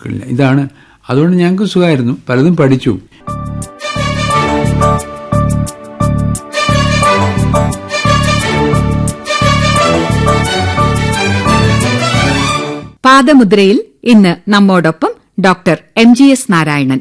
ബുക്കുകളില്ല ഇതാണ് അതുകൊണ്ട് ഞങ്ങൾക്ക് സുഖമായിരുന്നു പലതും പഠിച്ചു പാദമുദ്രയിൽ ഇന്ന് നമ്മോടൊപ്പം doctor M G S Narayanan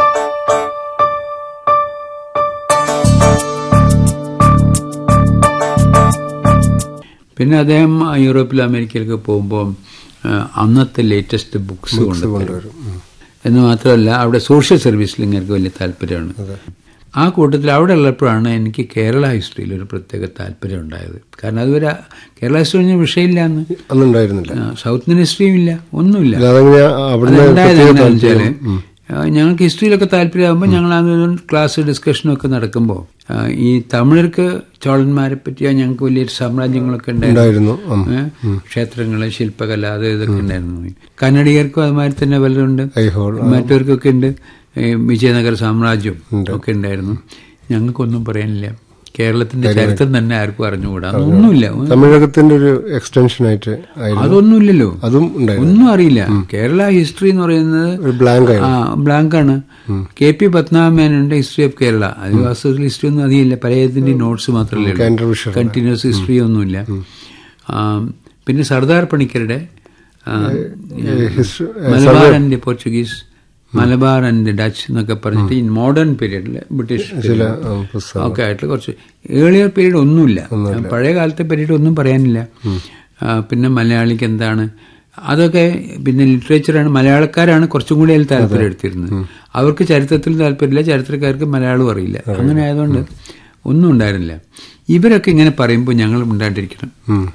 പിന്നെ അദ്ദേഹം യൂറോപ്പിലും അമേരിക്കയിലൊക്കെ പോകുമ്പോൾ അന്നത്തെ ലേറ്റസ്റ്റ് ബുക്സ് കൊണ്ടുവരും കൊണ്ടുവരും ഉം. എന്ന് മാത്രമല്ല അവിടെ സോഷ്യൽ സർവീസിൽ ഇങ്ങനെ വലിയ താല്പര്യമാണ് ആ കൂട്ടത്തിൽ അവിടെ ഉള്ളപ്പോഴാണ് എനിക്ക് കേരള ഹിസ്റ്ററിയിൽ ഒരു പ്രത്യേക താല്പര്യം ഉണ്ടായത് കാരണം അതുവരെ കേരള ഹിസ്റ്ററി പറഞ്ഞ വിഷയമില്ല അന്ന് അന്നുണ്ടായിരുന്നില്ല ആ, സൗത്ത് ഇന്ത്യൻ ഹിസ്റ്ററിയും ഇല്ല ഒന്നുമില്ല അതെങ്ങനെയാ അവിടുന്ന് അതെന്തായത് പ്രത്യേക എന്താണെന്ന് വെച്ചാല് താല്പര്യം? ആ, ഞങ്ങൾക്ക് ഹിസ്റ്ററിയിലൊക്കെ താല്പര്യമാകുമ്പോൾ ഞങ്ങൾ അതൊരു ക്ലാസ് ഡിസ്കഷനും ഒക്കെ നടക്കുമ്പോൾ ആ, ഈ തമിഴർക്ക് ചോളന്മാരെ പറ്റിയ ഞങ്ങൾക്ക് വലിയൊരു സാമ്രാജ്യങ്ങളൊക്കെ ഉണ്ടായിരുന്നു ഉണ്ടായിരുന്നു ഉം. ഏ? ക്ഷേത്രങ്ങള് ശില്പകല അത് ഇതൊക്കെ ഉണ്ടായിരുന്നു കന്നഡികർക്കും അതുമാതിരി തന്നെ പലരുണ്ട് ഐഹോൾ മറ്റവർക്കൊക്കെ ഉണ്ട് ഈ വിജയനഗര സാമ്രാജ്യം ഒക്കെ ഉണ്ടായിരുന്നു ഞങ്ങൾക്കൊന്നും പറയാനില്ല കേരളത്തിന്റെ ചരിത്രം തന്നെ ആർക്കും അറിഞ്ഞുകൂടാ ഒന്നുമില്ല തമിഴകത്തിന്റെ ഒരു എക്സ്റ്റൻഷൻ ആയിട്ട് ആയിരുന്നു അതൊന്നുമില്ലല്ലോ അതും ഉണ്ടായിരുന്നു ഒന്നും അറിയില്ല കേരള ഹിസ്റ്ററി എന്ന് പറയുന്നത് ഒരു ബ്ലാങ്ക് ആ ബ്ലാങ്ക് ആണ് കെ പി പത്മനാഭമേനുണ്ട് ഹിസ്റ്ററി ഓഫ് കേരള അത് വാസ്തവത്തിൽ ഹിസ്റ്ററി ഒന്നും അധികമില്ല പലതിന്റെ നോട്ട്സ് മാത്രമല്ലേ ഉള്ളൂ കാൻഡർ വിഷർ കണ്ടിന്യൂസ് ഹിസ്റ്ററി ഒന്നുമില്ല ആ, പിന്നെ സർദാർ പണിക്കരുടെ ആ, history Malabar and Portuguese Malabar and Dutch എന്നൊക്കെ പറഞ്ഞിട്ട് ഈ മോഡേൺ പീരീഡിൽ ബ്രിട്ടീഷ് ചില ഉം, പുസ്തകം ഒക്കെ ആയിട്ടുള്ള കുറച്ച് ഏളിയർ പീരീഡ് ഒന്നുമില്ല പഴയ കാലത്തെ പീരീഡ് ഒന്നും പറയാനില്ല ആ, പിന്നെ മലയാളിക്ക് എന്താണ് അതൊക്കെ പിന്നെ ലിറ്ററേച്ചറാണ് മലയാളക്കാരാണ് കുറച്ചും കൂടി അതിൽ താല്പര്യം എടുത്തിരുന്നത് അവർക്ക് ചരിത്രത്തിൽ താല്പര്യമില്ല ചരിത്രക്കാർക്ക് മലയാളം അറിയില്ല അങ്ങനെ ആയതുകൊണ്ട് ഒന്നും ഉണ്ടായിരുന്നില്ല ഇവരൊക്കെ ഇങ്ങനെ പറയുമ്പോൾ ഞങ്ങൾ ഉണ്ടാണ്ടിരിക്കണം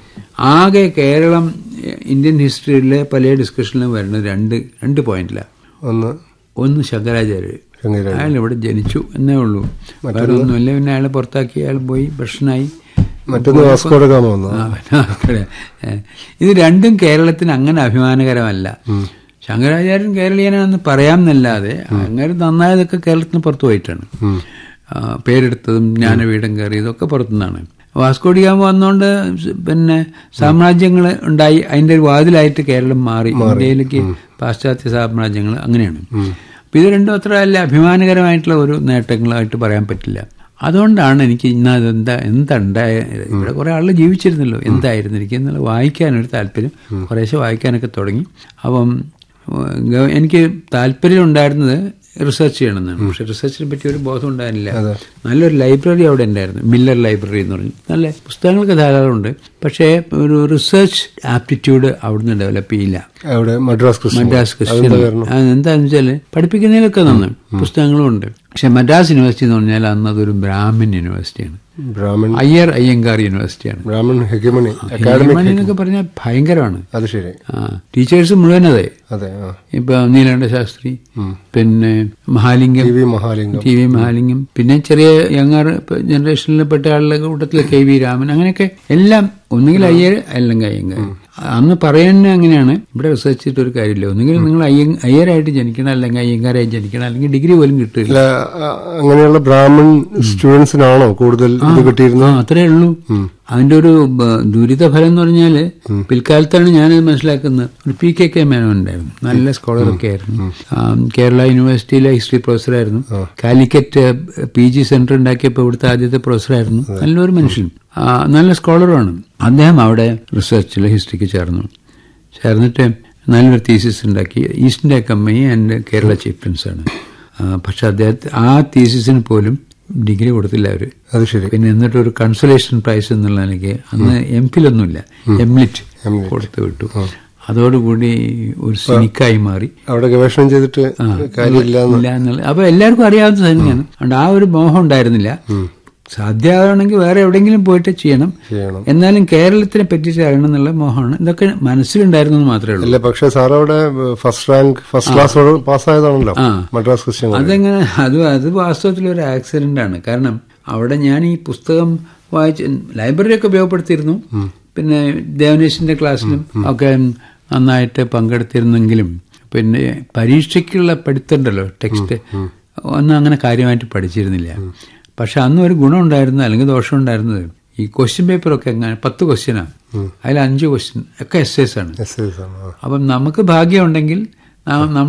ആകെ കേരളം എ, ഇന്ത്യൻ ഹിസ്റ്ററിയിലെ പല ഡിസ്കഷനിലും വരുന്നത് രണ്ട് രണ്ട് പോയിന്റിലാണ് ഒന്ന് ഒന്ന് ശങ്കരാചാര്യ ശങ്കരാചാര്യ. അയാൾ ഇവിടെ ജനിച്ചു എന്നേ ഉള്ളൂ വേറെ ഒന്നുമില്ല പിന്നെ അയാളെ പുറത്താക്കി അയാൾ പോയി ഭക്ഷണമായി മറ്റൊന്ന് വാസ്കോഡ ഗാമ വന്നു ആ, പിന്നെ അവിടെ, ഏ, ഇത് രണ്ടും കേരളത്തിന് അങ്ങനെ അഭിമാനകരമല്ല ശങ്കരാചാര്യൻ കേരളീയനാണെന്ന് പറയാമെന്നല്ലാതെ അങ്ങനെ നന്നായതൊക്കെ കേരളത്തിന് പുറത്തു പോയിട്ടാണ് ആ, പേരെടുത്തതും ജ്ഞാനപീഠം കയറി ഇതൊക്കെ പുറത്തുനിന്നാണ് വാസ്കോഡിഗാമ വന്നുകൊണ്ട് പിന്നെ സാമ്രാജ്യങ്ങൾ ഉണ്ടായി അതിന്റെ ഒരു വാതിലായിട്ട് കേരളം മാറി ഇന്ത്യയിലേക്ക് പാശ്ചാത്യ സാമ്രാജ്യങ്ങൾ അങ്ങനെയാണ് അപ്പൊ ഇത് രണ്ടും അത്ര അല്ല അഭിമാനകരമായിട്ടുള്ള ഒരു നേട്ടങ്ങളായിട്ട് പറയാൻ പറ്റില്ല അതുകൊണ്ടാണ് എനിക്ക് ഇന്ന് അതെന്താ എന്തുണ്ടായ ഇവിടെ കുറെ ആളുകൾ ജീവിച്ചിരുന്നല്ലോ എന്തായിരുന്നു എനിക്ക് എന്നുള്ള വായിക്കാനൊരു താല്പര്യം കുറേശ്ശെ വായിക്കാനൊക്കെ തുടങ്ങി അപ്പം ഏഹ്, ഗവ- എനിക്ക് താല്പര്യം ഉണ്ടായിരുന്നത് റിസർച്ച് ചെയ്യണമെന്നാണ് പക്ഷെ റിസർച്ചിനെ പറ്റി ഒരു ബോധം ഉണ്ടായിരുന്നില്ല നല്ലൊരു ലൈബ്രറി അവിടെ ഉണ്ടായിരുന്നു മില്ലർ ലൈബ്രറി എന്ന് പറഞ്ഞു നല്ല പുസ്തകങ്ങളൊക്കെ ധാരാളം ഉണ്ട് പക്ഷേ ഒരു റിസർച്ച് ആപ്റ്റിറ്റ്യൂഡ് അവിടുന്ന് ഡെവലപ്പ് ചെയ്യില്ല അവിടെ മദ്രാസ് ക്രിസ്ത്യൻ മദ്രാസ് ക്രിസ്ത്യൻ എന്താണെന്ന് വെച്ചാല് പഠിപ്പിക്കുന്നതിലൊക്കെ നന്ന് പുസ്തകങ്ങളും ഉണ്ട് പക്ഷെ മദ്രാസ് യൂണിവേഴ്സിറ്റി എന്ന് പറഞ്ഞാൽ അന്ന് അതൊരു ബ്രാഹ്മിൻ യൂണിവേഴ്സിറ്റിയാണ് ബ്രാഹ്മൺ അയ്യർ അയ്യങ്കാർ യൂണിവേഴ്സിറ്റിയാണ് ബ്രാഹ്മൺ ഹെഗമണി അക്കാഡമിക് ഹിമാനി എന്നൊക്കെ പറഞ്ഞാൽ ഭയങ്കരമാണ് അത് ശരി ആ, ടീച്ചേഴ്സ് മുഴുവൻ അതെ അതെ ആ ഇപ്പൊ നീലകണ്ഠ ശാസ്ത്രി പിന്നെ Mahalingam T V Mahalingam T V Mahalingam പിന്നെ ചെറിയ യങ്ങാർ ജനറേഷനിൽ പെട്ട ആളുടെ കൂട്ടത്തിൽ കെ വി രാമൻ അങ്ങനെയൊക്കെ എല്ലാം ഒന്നുകിൽ അയ്യർ അല്ലെങ്കിൽ അയ്യങ്കാർ അന്ന് പറയുന്നത് അങ്ങനെയാണ് ഇവിടെ റിസർച്ച് ചെയ്തിട്ട് ഒരു കാര്യമില്ല ഒന്നുകിൽ നിങ്ങൾ അയ്യ അയ്യരായിട്ട് ജനിക്കണം അല്ലെങ്കിൽ അയ്യങ്കാരായി ജനിക്കണം അല്ലെങ്കിൽ ഡിഗ്രി പോലും കിട്ടില്ല അല്ല ആ, അങ്ങനെയുള്ള ബ്രാഹ്മൺ സ്റ്റുഡൻസിനാണോ കൂടുതൽ ഇത് ആ കിട്ടിയിരുന്നത് അത്രേ ഉള്ളൂ അതിന്റെ ഒരു ബ- ദുരിത ഫലം എന്ന് പറഞ്ഞാല് പിൽക്കാലത്താണ് ഞാനത് മനസ്സിലാക്കുന്നത് ഒരു പി കെ കെ മേനോൻ ഉണ്ടായിരുന്നു നല്ല സ്കോളറൊക്കെ ആയിരുന്നു ആ, കേരള യൂണിവേഴ്സിറ്റിയിലെ ഹിസ്റ്ററി പ്രൊഫസറായിരുന്നു കാലിക്കറ്റ് പി ജി സെന്റർ ഉണ്ടാക്കിയപ്പോൾ ഇവിടുത്തെ ആദ്യത്തെ പ്രൊഫസറായിരുന്നു നല്ലൊരു മനുഷ്യൻ ആ, നല്ല സ്കോളറുമാണ് അദ്ദേഹം അവിടെ റിസർച്ചിൽ ഹിസ്റ്ററിക്ക് ചേർന്നു ചേർന്നിട്ട് നല്ലൊരു തീസിസ് ഉണ്ടാക്കി East India Company and Kerala chief prince ആണ് ആ, പക്ഷെ അദ്ദേഹത്തെ ആ തീസിസിന് പോലും ഡിഗ്രി കൊടുത്തില്ല അവര് അത് ശരി പിന്നെ എന്നിട്ട് ഒരു കൺസലേഷൻ പ്രൈസ് എന്നുള്ള നിലയ്ക്ക് അന്ന് എം ഫിലൊന്നുമില്ല എംലിറ്റ് കൊടുത്തു വിട്ടു അതോടുകൂടി ഒരു സിനിക്കായി മാറി അവിടെ ഗവേഷണം ചെയ്തിട്ട് കാര്യമില്ല എന്ന് ഇല്ല എന്നുള്ള അപ്പൊ എല്ലാവർക്കും അറിയാവുന്ന തന്നെയാണ് അതുകൊണ്ട് ആ ഒരു മോഹം ഉണ്ടായിരുന്നില്ല സാധ്യമാണെങ്കിൽ വേറെ എവിടെയെങ്കിലും പോയിട്ട് ചെയ്യണം ചെയ്യണം എന്നാലും കേരളത്തിനെ പറ്റിയിട്ട് അറിയണം എന്നുള്ള മോഹമാണ് ഇതൊക്കെ മനസ്സിലുണ്ടായിരുന്നു എന്ന് മാത്രമേ ഉള്ളൂ അല്ല പക്ഷെ സാർ അവിടെ ഫസ്റ്റ് റാങ്ക് ഫസ്റ്റ് ക്ലാസ് പാസ്സായതാണല്ലോ ആ. Madras Christian college. അതെങ്ങനെ അത് അത് വാസ്തവത്തിൽ ഒരു ആക്സിഡന്റ് ആണ് കാരണം അവിടെ ഞാൻ ഈ പുസ്തകം വായിച്ച് ലൈബ്രറി ഒക്കെ ഉപയോഗപ്പെടുത്തിയിരുന്നു പിന്നെ ദേവനേശിന്റെ ക്ലാസ്സിലും ഒക്കെ നന്നായിട്ട് പങ്കെടുത്തിരുന്നെങ്കിലും പിന്നെ പരീക്ഷയ്ക്കുള്ള പഠിത്തമുണ്ടല്ലോ ടെക്സ്റ്റ് ഒന്നും അങ്ങനെ കാര്യമായിട്ട് പഠിച്ചിരുന്നില്ല പക്ഷെ അന്ന് ഒരു ഗുണം ഉണ്ടായിരുന്നു അല്ലെങ്കിൽ ദോഷം ഉണ്ടായിരുന്നത് ഈ ക്വസ്റ്റ്യൻ പേപ്പറൊക്കെ എങ്ങനെ പത്ത് ക്വസ്റ്റ്യനാണ് അതിൽ അഞ്ച് ക്വസ്റ്റ്യൻ ഒക്കെ എസ് ആണ് Essays ആണ്. ആ. അപ്പം നമുക്ക് ഭാഗ്യമുണ്ടെങ്കിൽ നാം നമ്മൾ